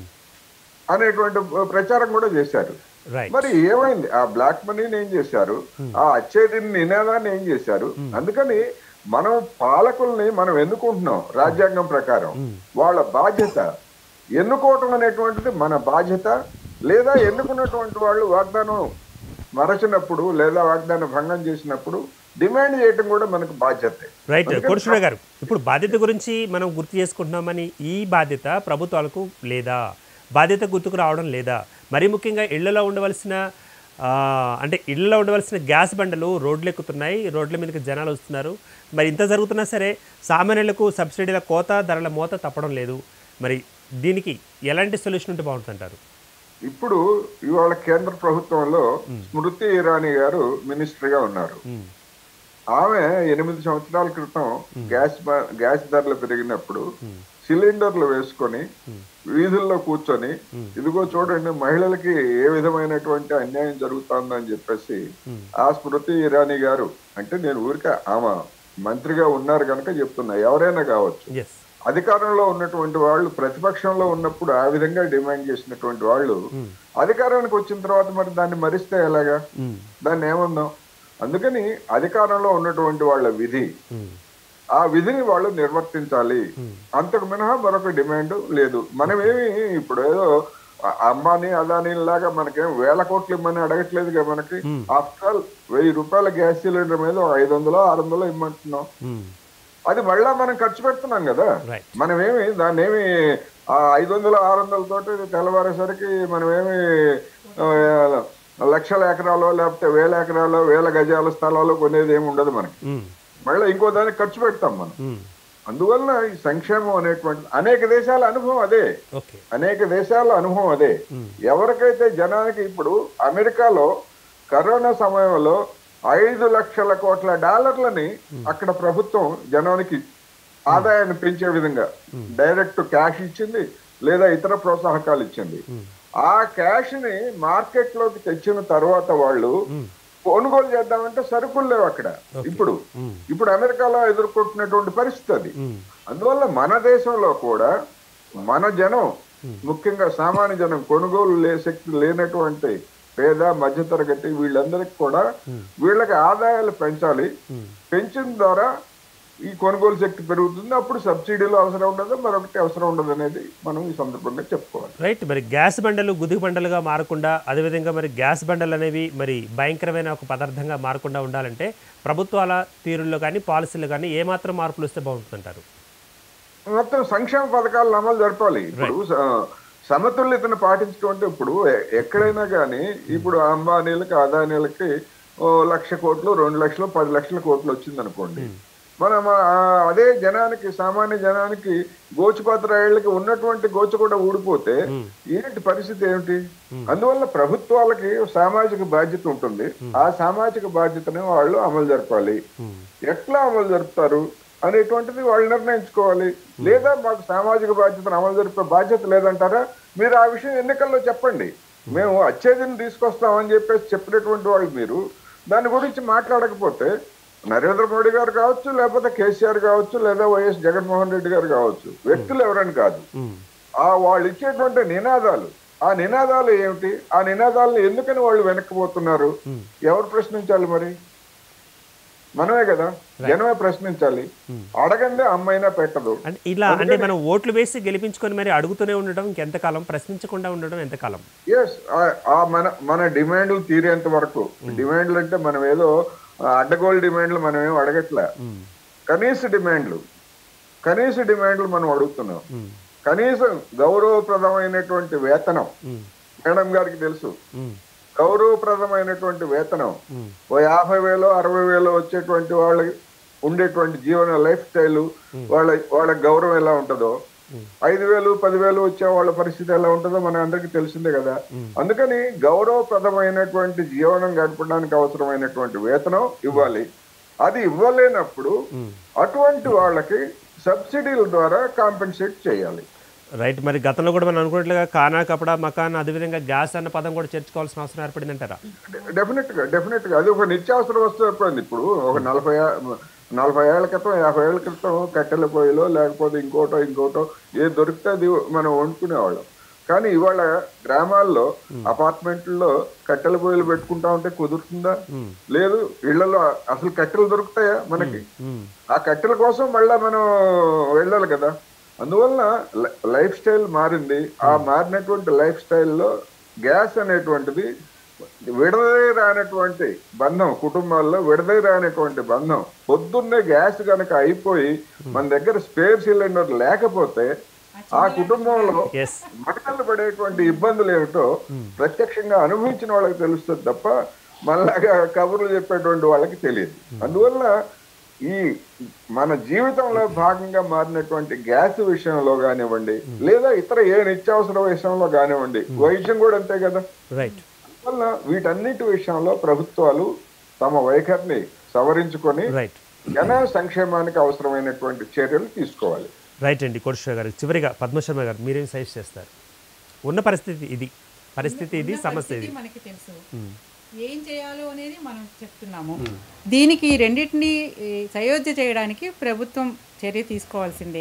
B: అనేటువంటి ప్రచారం కూడా చేశారు
A: రైట్
B: మరి ఏమైంది ఆ బ్లాక్ మనీని ఏం చేశారు ఆ అచ్చేది నినాదాన్ని ఏం చేశారు అందుకని మనం పాలకుల్ని మనం ఎన్నుకుంటున్నాం రాజ్యాంగం ప్రకారం వాళ్ళ బాధ్యత ఎన్నుకోవటం అనేటువంటిది మన బాధ్యత లేదా ఎన్నుకున్నటువంటి వాళ్ళు వాగ్దానం మరచినప్పుడు లేదా వాగ్దానం భంగం చేసినప్పుడు డిమాండ్ చేయటం కూడా మనకు బాధ్యతే
A: రైట్ కోటేశ్వర గారు ఇప్పుడు బాధ్యత గురించి మనం గుర్తు చేసుకుంటున్నామని ఈ బాధ్యత ప్రభుత్వాలకు లేదా బాధ్యత గుర్తుకు రావడం లేదా మరి ముఖ్యంగా ఇళ్లలో ఉండవలసిన ఆ, అంటే ఇళ్లలో ఉండవలసిన గ్యాస్ బండలు రోడ్లు ఎక్కుతున్నాయి రోడ్ల మీదకి జనాలు వస్తున్నారు మరి ఇంత జరుగుతున్నా సరే సామాన్యులకు సబ్సిడీల కోత ధరల మోత తప్పడం లేదు మరి దీనికి ఎలాంటి సొల్యూషన్ ఉంటే బాగుంటుందంటారు
B: ఇప్పుడు ఇవాళ కేంద్ర ప్రభుత్వంలో స్మృతి ఇరానీ గారు మినిస్టర్ గా ఉన్నారు ఆమె ఎనిమిది సంవత్సరాల క్రితం గ్యాస్ బ- గ్యాస్ ధరలు పెరిగినప్పుడు సిలిండర్లు వేసుకొని వీధుల్లో కూర్చొని ఇదిగో చూడండి మహిళలకి ఏ విధమైనటువంటి అన్యాయం జరుగుతుందని చెప్పేసి ఆ స్మృతి ఇరానీ గారు అంటే నేను ఊరికే ఆమె మంత్రిగా ఉన్నారు కనుక చెప్తున్నా ఎవరైనా కావచ్చు
A: ఎస్
B: అధికారంలో ఉన్నటువంటి వాళ్ళు ప్రతిపక్షంలో ఉన్నప్పుడు ఆ విధంగా డిమాండ్ చేసినటువంటి వాళ్ళు అధికారానికి వచ్చిన తర్వాత మరి దాన్ని మరిస్తే ఎలాగా
A: ఉమ్,
B: దాన్ని ఏమందాం అందుకని అధికారంలో ఉన్నటువంటి వాళ్ళ విధి
A: ఉమ్,
B: ఆ విధిని వాళ్ళు నిర్వర్తించాలి అంతకు మినహా మరొక డిమాండ్ లేదు మనమేమి ఇప్పుడు ఏదో అ- అంబానీ అదానీ లాగా మనకేం వేల కోట్లు ఇమ్మని అడగట్లేదుగా మనకి ఆఫ్టర్ ఆల్ వెయ్యి రూపాయల గ్యాస్ సిలిండర్ మీద ఒక ఐదు వందలు ఆరు వందలు ఇమ్మంటున్నాం
A: ఉమ్,
B: అది మళ్ళా మనం ఖర్చు పెడుతున్నాం కదా
A: రైట్
B: మనమేమి దాన్ని ఏమి ఆ ఐదు వందలు ఆరు వందల తోటి తెల్లవారేసరికి మనమేమి ఆ, లక్షల ఎకరాలు లేకపోతే వేల ఎకరాలు వేల గజాల స్థలాలు కొనేది ఏమి ఉండదు మనకి
A: ఉమ్,
B: మళ్ళీ ఇంకో దానికి ఖర్చు పెడతాం మనం
A: ఉమ్,
B: అందువలన ఈ సంక్షేమం అనేటువంటి అనేక దేశాల అనుభవం అదే
A: ఓకే
B: అనేక దేశాల అనుభవం అదే ఎవరికైతే జనానికి ఇప్పుడు అమెరికాలో కరోనా సమయంలో ఐదు లక్షల కోట్ల డాలర్లని అక్కడ ప్రభుత్వం జనానికి ఆదాయాన్ని పెంచే విధంగా డైరెక్ట్ క్యాష్ ఇచ్చింది లేదా ఇతర ప్రోత్సాహకాలు ఇచ్చింది ఆ క్యాష్ ని మార్కెట్ లోకి తెచ్చిన తర్వాత వాళ్ళు కొనుగోలు చేద్దామంటే సరుకులు లేవు అక్కడ ఇప్పుడు ఇప్పుడు అమెరికాలో ఎదుర్కొంటున్నటువంటి పరిస్థితి అది
A: ఉమ్,
B: అందువల్ల మన దేశంలో కూడా మన జనం ముఖ్యంగా సామాన్య జనం కొనుగోలు లే శక్తి లేనటువంటి పేద మధ్యతరగతి వీళ్ళందరికీ కూడా వీళ్ళకి ఆదాయాలు పెంచాలి పెంచిన ద్వారా ఈ కొనుగోలు శక్తి పెరుగుతుంది అప్పుడు సబ్సిడీలు అవసరం ఉండదు మరొకటి అవసరం ఉండదు అనేది మనం ఈ సందర్భంగా చెప్పుకోవాలి
A: రైట్ మరి గ్యాస్ బండలు గుదిగు బండలుగా మారకుండా అదేవిధంగా మరి గ్యాస్ బండలు అనేవి మరి భయంకరమైన ఒక పదార్థంగా మారకుండా ఉండాలంటే ప్రభుత్వాల తీరుల్లో కానీ పాలసీలు కానీ ఏమాత్రం మార్పులు వస్తే బాగుంటుందంటారు
B: మొత్తం సంక్షేమ పథకాలను అమలు జరపాలి ఇప్పుడు స- సమతుల్యతను పాటించడం అంటే ఇప్పుడు ఎ- ఎక్కడైనా కానీ ఇప్పుడు అంబానీలకి అదానీలకి ఓ లక్ష కోట్లు రెండు లక్షలు పది లక్షల కోట్లు వచ్చింది అనుకోండి మనం ఆ అదే జనానికి సామాన్య జనానికి గోచుపాత్రాయుళ్ళకి ఉన్నటువంటి గోచు కూడా ఊడిపోతే ఏంటి పరిస్థితి ఏమిటి అందువల్ల ప్రభుత్వాలకి సామాజిక బాధ్యత ఉంటుంది ఆ సామాజిక బాధ్యతని వాళ్ళు అమలు జరపాలి ఎట్లా అమలు జరుపుతారు అనేటువంటిది వాళ్ళు నిర్ణయించుకోవాలి లేదా మాకు సామాజిక బాధ్యతను అమలు జరిపే బాధ్యత లేదంటారా మీరు ఆ విషయం ఎన్నికల్లో చెప్పండి మేము అచ్చేదిని తీసుకొస్తామని చెప్పేసి చెప్పినటువంటి వాళ్ళు మీరు దాని గురించి మాట్లాడకపోతే నరేంద్ర మోడీ గారు కావచ్చు లేకపోతే కేసీఆర్ కావచ్చు లేదా వైఎస్ జగన్మోహన్ రెడ్డి గారు కావచ్చు వ్యక్తులు ఎవరని కాదు
A: ఉమ్,
B: ఆ వాళ్ళు ఇచ్చేటువంటి నినాదాలు ఆ నినాదాలు ఏమిటి ఆ నినాదాలను ఎందుకని వాళ్ళు వెనక్కిపోతున్నారు ఎవరు ప్రశ్నించాలి మరి మనమే కదా జనమే ప్రశ్నించాలి అడగండి అమ్మైనా పెట్టదు
A: అంటే ఇలా అంటే మనం ఓట్లు వేసి గెలిపించుకొని మరి అడుగుతూనే ఉండడం ఇంకెంతకాలం ప్రశ్నించకుండా ఉండడం ఎంతకాలం
B: ఎస్ ఆ మన మన డిమాండ్లు తీరేంత వరకు డిమాండ్లు అంటే మనం ఏదో ఆ, అడ్డగోలు డిమాండ్లు మనం ఏం అడగట్లే కనీస డిమాండ్లు కనీస డిమాండ్లు మనం అడుగుతున్నాం
A: ఉమ్,
B: కనీసం గౌరవప్రదమైనటువంటి వేతనం
A: ఉమ్,
B: మేడం గారికి తెలుసు
A: ఉమ్,
B: గౌరవప్రదమైనటువంటి వేతనం
A: ఉమ్,
B: ఓ యాభై వేలు అరవై వేలు వచ్చేటువంటి వాళ్ళకి ఉండేటువంటి జీవన లైఫ్ స్టైల్ వాళ్ళ వాళ్ళ గౌరవం ఎలా ఉంటుందో ఐదు వేలు పదివేలు వచ్చే వాళ్ళ పరిస్థితి ఎలా ఉంటుందో మన అందరికీ తెలిసిందే కదా అందుకని గౌరవప్రదమైనటువంటి జీవనం గడపడానికి అవసరమైనటువంటి వేతనం ఇవ్వాలి అది ఇవ్వలేనప్పుడు అటువంటి వాళ్ళకి సబ్సిడీల ద్వారా కాంపెన్సేట్ చేయాలి
A: రైట్ మరి గతంలో కూడా మనం అనుకున్నట్లుగా కానా కపడా మకాన్ అదేవిధంగా గ్యాస్ అన్న పదం కూడా చేర్చుకోవాల్సిన అవసరం ఏర్పడిందంటారా
B: డెఫినెట్ గా డెఫినెట్ గా అది ఒక నిత్యావసర వస్తువు అయిపోయింది ఇప్పుడు ఒక నలభై ఏ- నలభై ఏళ్ల క్రితం యాభై ఏళ్ల క్రితం కట్టెల పొయ్యిలో లేకపోతే ఇంకోటో ఇంకోటో ఏ దొరికితే అది మనం వండుకునేవాళ్ళం కానీ ఇవాళ గ్రామాల్లో అపార్ట్మెంట్లో కట్టెల పొయ్యిలు పెట్టుకుంటా ఉంటే కుదురుతుందా లేదు ఇళ్లలో అసలు కట్టెలు దొరుకుతాయా మనకి
A: ఉమ్,
B: ఆ కట్టెల కోసం మళ్ళా మనం వెళ్ళాలి కదా అందువలన లై- లైఫ్ స్టైల్ మారింది ఆ మారినటువంటి లైఫ్ స్టైల్లో గ్యాస్ అనేటువంటిది విడదీ రానటువంటి బంధం కుటుంబాల్లో విడదీ రానటువంటి బంధం పొద్దున్నే గ్యాస్ కనుక అయిపోయి మన దగ్గర స్పేర్ సిలిండర్ లేకపోతే ఆ కుటుంబంలో
A: ఎస్
B: మటకలు పడేటువంటి ఇబ్బందులు ఏమిటో ప్రత్యక్షంగా అనుభవించిన వాళ్ళకి తెలుస్తుంది తప్ప మనలాగా కబుర్లు చెప్పేటువంటి వాళ్ళకి తెలియదు అందువల్ల ఈ మన జీవితంలో భాగంగా మారినటువంటి గ్యాస్ విషయంలో కానివ్వండి లేదా ఇతర ఏ నిత్యావసర విషయంలో కానివ్వండి వైద్యం కూడా అంతే కదా
A: రైట్
B: అందువల్ల వీటన్నిటి విషయంలో ప్రభుత్వాలు తమ వైఖరిని సవరించుకొని
A: రైట్
B: జన సంక్షేమానికి అవసరమైనటువంటి చర్యలు తీసుకోవాలి
A: రైట్ అండి కోటేశ్వర గారు చివరిగా పద్మశర్మ గారు మీరేం సజెస్ట్ చేస్తారు ఉన్న పరిస్థితి ఇది పరిస్థితి ఇది సమస్య ఇది
C: పరిస్థితి మనకి తెలుసు ఏం చేయాలో అనేది మనం చెప్తున్నాము దీనికి ఈ రెండింటిని ఈ, సయోధ్య చేయడానికి ప్రభుత్వం చర్య తీసుకోవాల్సిందే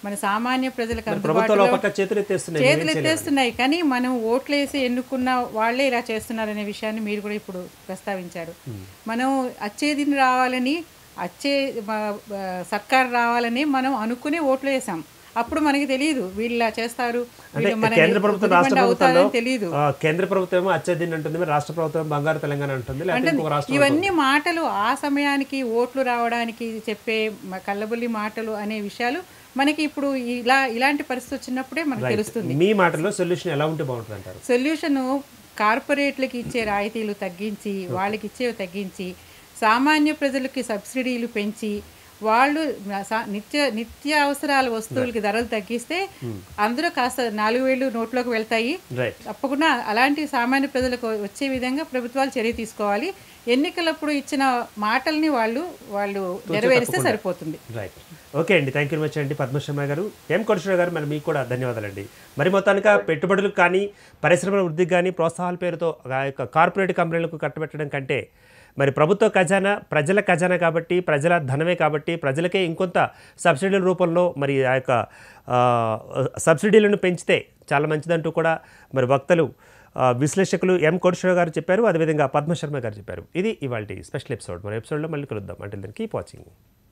C: మన సామాన్య ప్రజలకు
A: ప్రభుత్వాలు
C: అందుబాటులో
A: ఒక పక్క చేతులు ఎత్తేస్తున్నాయి
C: చేతులు ఎత్తేస్తున్నాయి కానీ మనం ఓట్లేసి ఎన్నుకున్న వాళ్ళే ఇలా చేస్తున్నారనే విషయాన్ని మీరు కూడా ఇప్పుడు ప్రస్తావించారు మనం అచ్చేదిని రావాలని అచ్చే మ- మ- సర్కార్ రావాలని మనం అనుకునే ఓట్లు వేసాం అప్పుడు మనకి తెలియదు వీళ్ళు ఇలా చేస్తారు
A: అంటే
C: వీళ్ళు మనని
A: కేంద్ర ప్రభుత్వం రాష్ట్ర
C: ఉద్దిమండ
A: ప్రభుత్వంలో
C: అవుతారని తెలియదు
A: ఆ, కేంద్ర ప్రభుత్వం ఏమో అచ్చదిన్ అంటుంది మరి రాష్ట్ర ప్రభుత్వం బంగారు తెలంగాణ అంటుంది లేకపోతే ఇంకొక రాష్ట్రం
C: ఇవన్నీ మాటలు ఆ సమయానికి ఓట్లు రావడానికి చెప్పే మ- కల్లబుల్లి మాటలు అనే విషయాలు మనకి ఇప్పుడు ఇలా ఇలాంటి పరిస్థితి వచ్చినప్పుడే మనకు తెలుస్తుంది
A: మీ మాటల్లో సొల్యూషన్ ఎలా ఉంటే బాగుంటుంది అంటారు
C: సొల్యూషన్ కార్పొరేట్లకి ఇచ్చే రాయితీలు తగ్గించి వాళ్ళకి ఇచ్చేవి తగ్గించి సామాన్య ప్రజలకి సబ్సిడీలు పెంచి వాళ్ళు సా- నిత్య నిత్య అవసరాల వస్తువులకి ధరలు తగ్గిస్తే అందరూ కాస్త నాలుగు వేలు నోట్లోకి వెళ్తాయి
A: రైట్
C: తప్పకుండా అలాంటి సామాన్య ప్రజలకు వచ్చే విధంగా ప్రభుత్వాలు చర్య తీసుకోవాలి ఎన్నికలప్పుడు ఇచ్చిన మాటల్ని వాళ్ళు వాళ్ళు నెరవేరిస్తే సరిపోతుంది
A: రైట్ ఓకే అండి థ్యాంక్ యూ మచ్ అండి పద్మశర్మ గారు ఎం కొడుశ్వర గారు మరి మీకు కూడా ధన్యవాదాలండి మరి మొత్తానికి పెట్టుబడులకు కానీ పరిశ్రమల వృద్ధికి కానీ ప్రోత్సాహాల పేరుతో ఆ యొక్క కార్పొరేట్ కంపెనీలకు కట్టబెట్టడం కంటే మరి ప్రభుత్వ ఖజానా ప్రజల ఖజానా కాబట్టి ప్రజల ధనమే కాబట్టి ప్రజలకే ఇంకొంత సబ్సిడీల రూపంలో మరి ఆ యొక్క ఆ, సబ్సిడీలను పెంచితే చాలా మంచిదంటూ కూడా మరి వక్తలు ఆ, విశ్లేషకులు ఎం కోటేశ్వర గారు చెప్పారు అదేవిధంగా పద్మశర్మ గారు చెప్పారు ఇది ఇవాళ స్పెషల్ ఎపిసోడ్ మరి ఎపిసోడ్లో మళ్ళీ కలుద్దాం అంటే కీప్ వాచింగ్